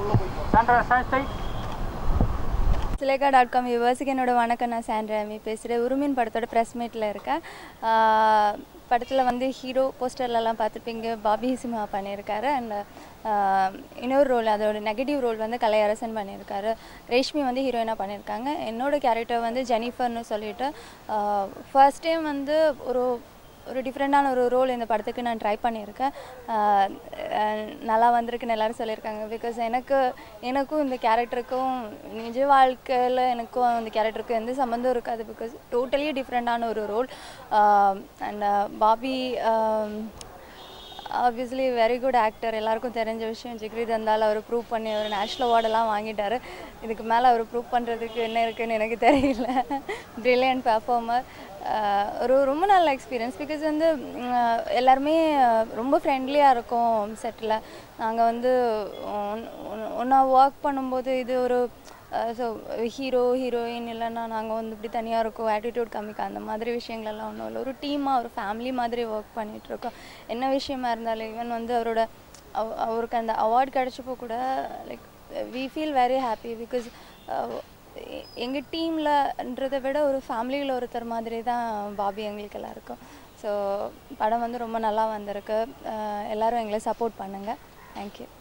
Sandra stand straight சிலேகா dot com வியூவர்ஸுக்கு என்னோட வணக்கம் நான் சாண்ட்ராமி பேசுகிறேன் உருமின் படத்தோட ப்ரெஸ் மீட்டில் இருக்கேன் ஆஹ் படத்தில் வந்து ஹீரோ போஸ்டர்லலாம் பார்த்துருப்பீங்க பாபி சிம்ஹா பண்ணியிருக்காரு அண்ட் இன்னொரு ரோல் அதோட நெகட்டிவ் ரோல் வந்து கலையரசன் பண்ணியிருக்காரு ரேஷ்மி வந்து ஹீரோயினாக பண்ணியிருக்காங்க என்னோட கேரக்டர் வந்து ஜெனிஃபர்னு சொல்லிட்டு ஃபர்ஸ்ட் டைம் வந்து ஒரு ஒரு டிஃப்ரெண்ட்டான ஒரு ரோல் இந்த படத்துக்கு நான் ட்ரை பண்ணியிருக்கேன் ஆஹ் அஹ் நல்லா வந்திருக்குன்னு எல்லாரும் சொல்லியிருக்காங்க பிகாஸ் எனக்கு எனக்கும் இந்த கேரக்டருக்கும் நிஜ வாழ்க்கையில் எனக்கும் அந்த கேரக்டருக்கும் எந்த சம்மந்தம் இருக்காது பிகாஸ் டோட்டலி டிஃப்ரெண்ட்டான ஒரு role and Bobby obviously very good actor எல்லாருக்கும் தெரிஞ்ச விஷயம் ஜிக்ரி தந்தால் அவர் ப்ரூவ் பண்ணி அவர் நேஷ்னல் அவார்டெல்லாம் வாங்கிட்டாரு இதுக்கு மேலே அவர் ப்ரூவ் பண்ணுறதுக்கு என்ன இருக்குன்னு எனக்கு தெரியல ப்ரில்லியன்ட் பெர்ஃபார்மர் ஒரு ரொம்ப நல்ல எக்ஸ்பீரியன்ஸ் பிகாஸ் வந்து உம், எல்லாருமே அஹ், ரொம்ப ஃப்ரெண்ட்லியாக இருக்கும் செட்டில் நாங்கள் வந்து ஒன்றா ஒர்க் பண்ணும்போது இது ஒரு ஸோ ஹீரோ ஹீரோயின் இல்லைன்னா நாங்கள் வந்து இப்படி தனியாக இருக்கோம் ஆட்டிடியூட் காமிக்க அந்த மாதிரி விஷயங்கள்லாம் ஒன்றும் இல்லை ஒரு டீமாக ஒரு ஃபேமிலி மாதிரி ஒர்க் பண்ணிகிட்ருக்கோம் என்ன விஷயமா இருந்தாலும் ஈவன் வந்து அவரோட அவ- அவருக்கு அந்த அவார்ட் கிடச்சப்போ கூட like we feel very happy because எங்கள் டீம்லன்றதை விட ஒரு ஃபேமிலியில் ஒருத்தர் மாதிரி தான் பாபி எங்களுக்கு எல்லாருக்கும் ஸோ படம் வந்து ரொம்ப நல்லா வந்திருக்கு அஹ் எல்லாரும் எங்களை சப்போர்ட் பண்ணுங்கள் தேங்க்யூ